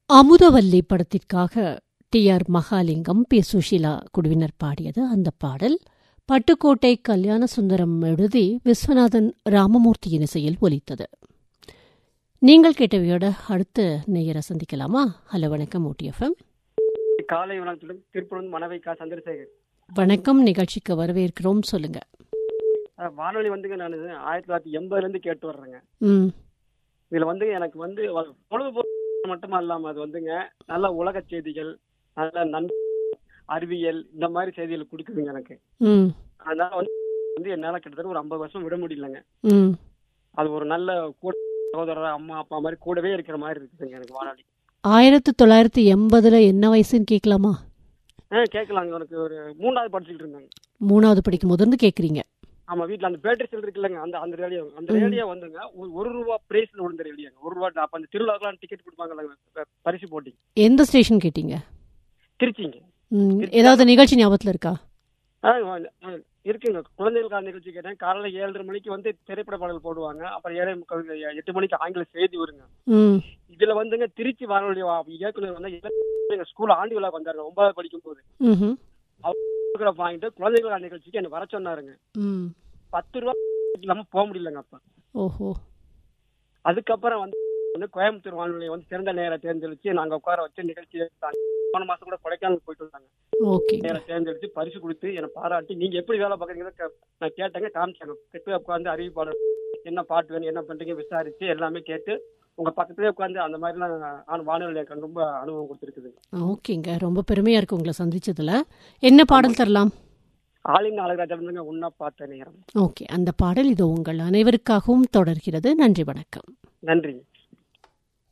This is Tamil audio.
அமுதவல்லி படத்திற்காக T R Mahalingam P Susheela குழுவினர் பாடியது அந்த பாடல் பட்டுக்கோட்டை கல்யாண சுந்தரம் எழுதி விஸ்வநாதன் ராமமூர்த்தியின் இசையில் ஒலித்தது நீங்கள் கேட்டவையோட அடுத்த நேயரை சந்திக்கலாமா ஹலோ வணக்கம் ஓடிஎஃப்எம் காலை வணக்கத்துடன் திருப்பூர் மனவை கா சந்திரசேகர் வணக்கம் நிகழ்ச்சிக்கு வரவேற்கிறோம் சொல்லுங்க அஹ் வானொலி வந்துங்க நான் ஆயிரத்தி தொள்ளாயிரத்தி எண்பதுல இருந்து கேட்டு வர்றேங்க ம் இதுல வந்து எனக்கு வந்து வ- பொழுதுபோக்கு மட்டும் இல்லாம அது வந்துங்க நல்ல உலக செய்திகள் நல்ல நன் அறிவியல் இந்த மாதிரி செய்திகள் கொடுக்குதுங்க எனக்கு ம் அதனால வந்து வந்து என்னால கிட்டத்தட்ட ஒரு ஐம்பது வருஷம் விட முடியலங்க ம் அது ஒரு நல்ல கூட சகோதரர் அம்மா அப்பா மாதிரி கூடவே இருக்கிற மாதிரி இருக்குதுங்க எனக்கு வானொலி ஆயிரத்தி தொள்ளாயிரத்தி எண்பதுல என்ன வயசுன்னு கேட்கலாமா ஆ கேட்கலாங்க எனக்கு ஒரு மூணாவது படிச்சுக்கிட்டு இருந்தாங்க மூணாவது படிக்கும் போது இருந்து கேட்குறீங்க ஆமா வீட்ல அந்த பேட்டரி செல் இருக்குல்லங்க அந்த அந்த ரேடியோ அந்த ரேடியோ வந்துங்க ஒரு- ஒரு ரூபா பிரைஸ்ல விழுந்த ரேடியோங்க ஒரு ரூபா அப்ப அந்த திருவிழாக்கெல்லாம் டிக்கெட் கொடுப்பாங்கல்ல ப- பரிசு போட்டி எந்த ஸ்டேஷன் கேட்டீங்க திருச்சிங்க ம், ஏதாவது நிகழ்ச்சி ஞாபகத்தில் இருக்கா ஆ, ஆ, இருக்குங்க குழந்தைகளுக்கான நிகழ்ச்சி கேட்டேன் காலையில ஏழரை மணிக்கு வந்து திரைப்பட பாடல் போடுவாங்க அப்புறம் ஏழை முக்கால் எட்டு மணிக்கு ஆங்கில செய்தி வருங்க ம் இதுல வந்துங்க திருச்சி வானொலி வா- இயக்குனர் வந்து எங்க ஸ்கூல் ஆண்டு விழா வந்தாருங்க ஒன்பதாவது படிக்கும் போது ம்ஹும். autograph வாங்கிட்டு குழந்தைகளுக்கான நிகழ்ச்சிக்கு என்ன வர சொன்னாருங்க ம் பத்து ரூபா இல்லாம போக முடியலங்க அப்ப ஓஹோ அதுக்கப்புறம் வந்து வந்து கோயம்புத்தூர் வானொலியை வந்து சிறந்த நேரம் தேர்ந்தெடுத்து நாங்க உட்கார வச்சு நிகழ்ச்சி எடுத்தாங்க. போன மாசம் கூட கொடைக்கானல் போயிட்டு வந்தாங்க ஓகே நேரம் தேர்ந்தெடுத்து பரிசு கொடுத்து என்னை பாராட்டி நீங்க எப்படி வேலை பார்க்குறீங்க நான் கேட்டேங்க காமிச்சாங்க கிட்ட உட்காந்து அறிவிப்பாளர் என்ன பாட்டு வேணும் என்ன பண்றீங்க விசாரிச்சு எல்லாமே கேட்டு உங்க பக்கத்துலயே உட்காந்து அந்த மாதிரிலாம் நான் வானொலி எனக்கு ரொம்ப அனுபவம் கொடுத்துருக்குது ஓகேங்க ரொம்ப பெருமையா இருக்கு உங்களை சந்திச்சதுல என்ன பாடல் தரலாம் ஆலின் அழகராஜா வந்துங்க உன்ன பார்த்த நேரம் ஓகே அந்த பாடல் இது உங்கள் அனைவருக்காகவும் தொடர்கிறது நன்றி வணக்கம் நன்றி